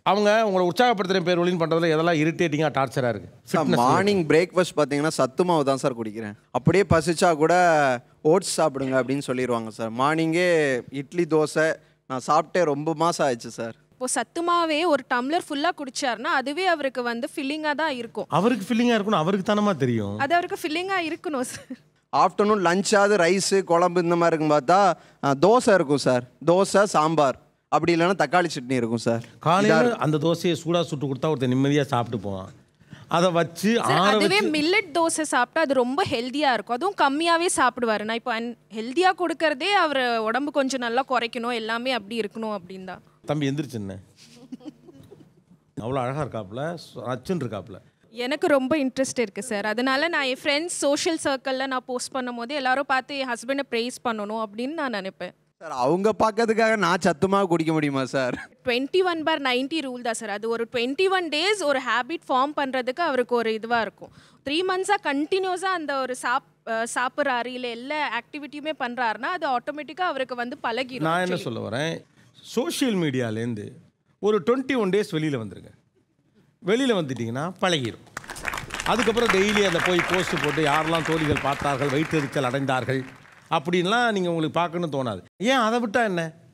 அவங்க உங்களை உற்சாகப்படுத்துகிற பேர் ஒளின்னு பண்ணுறதுல எதெல்லாம் இரிட்டேட்டிங்காக டார்ச்சராக இருக்குது சார் மார்னிங் பிரேக்ஃபாஸ்ட் பார்த்தீங்கன்னா சத்து மாவு தான் சார் குடிக்கிறேன் அப்படியே பசிச்சா கூட ஓட்ஸ் சாப்பிடுங்க அப்படின்னு சொல்லிடுவாங்க சார் மார்னிங்கே இட்லி தோசை நான் சாப்பிட்டே ரொம்ப மாதம் ஆயிடுச்சு சார் இப்போ சத்துமாவே ஒரு டம்ளர் ஃபுல்லாக குடிச்சாருன்னா அதுவே அவருக்கு வந்து ஃபில்லிங்காக தான் இருக்கும் அவருக்கு ஃபீலிங்காக இருக்கணும் அவருக்கு தானமா தெரியும் அது அவருக்கு ஃபில்லிங்காக இருக்கணும் சார் ஆஃப்டர்நூன் லஞ்சாவது ரைஸு குழம்பு இந்த மாதிரி இருக்கும் பார்த்தா ஆ, தோசை இருக்கும் சார் தோசை சாம்பார் அப்படி இல்லைன்னா தக்காளி சட்னி இருக்கும் சார் காலையில் அந்த தோசையை சூடாக சுட்டு கொடுத்தா ஒருத்தர் நிம்மதியாக சாப்பிட்டு போவான் அதை வச்சு சார், ஆற அதுவே வச்சு மில்லட் தோசை சாப்பிட்டா அது ரொம்ப ஹெல்த்தியாக இருக்கும் அதுவும் கம்மியாகவே சாப்பிடுவாரு நான் இப்போ ஹெல்த்தியாக கொடுக்கறதே அவர் உடம்பு கொஞ்சம் நல்லா குறைக்கணும் எல்லாமே அப்படி இருக்கணும் அப்படின்னு தான் தம்பி எந்திரிச்சுன்னு அவ்வளோ அழகாக இருக்காப்புல அச்சுன்னு இருக்காப்புல எனக்கு ரொம்ப இன்ட்ரெஸ்ட் இருக்குது சார் அதனால நான் என் ஃப்ரெண்ட்ஸ் சோஷியல் சர்க்கிளில் நான் போஸ்ட் பண்ணும்போது எல்லாரும் பார்த்து என் ஹஸ்பண்டை ப்ரைஸ் பண்ணணும் அப்படின்னு நான் நினைப்பேன் சார் அவங்க பார்க்கறதுக்காக நான் சத்துமாக குடிக்க முடியுமா sir twenty one for ninety rule தான் சார் அது ஒரு டுவெண்ட்டி ஒன் டேஸ் ஒரு ஹேபிட் ஃபார்ம் பண்ணுறதுக்கு அவருக்கு ஒரு இதுவாக இருக்கும் த்ரீ மந்த்ஸாக கண்டினியூஸாக அந்த ஒரு சாப் அஹ் சாப்பிட்றாரு இல்லை எல்லா ஆக்டிவிட்டியுமே பண்ணுறாருன்னா அது ஆட்டோமேட்டிக்காக அவருக்கு வந்து பழகிடும் நான் என்ன சொல்ல வரேன் சோஷியல் மீடியாலேருந்து ஒரு டுவெண்ட்டி ஒன் டேஸ் வெளியில் வந்துருங்க வெளியில் வந்துட்டிங்கன்னா பழகிடும் அதுக்கப்புறம் டெய்லி அதை போய் போஸ்ட் போட்டு யாரெல்லாம் தோழிகள் பார்த்தார்கள் வயிற்றெரிச்சல் அடைந்தார்கள் அப்படின்லாம் நீங்கள் உங்களுக்கு பார்க்கணும்னு தோணாது ஏன் அதை விட்டா என்ன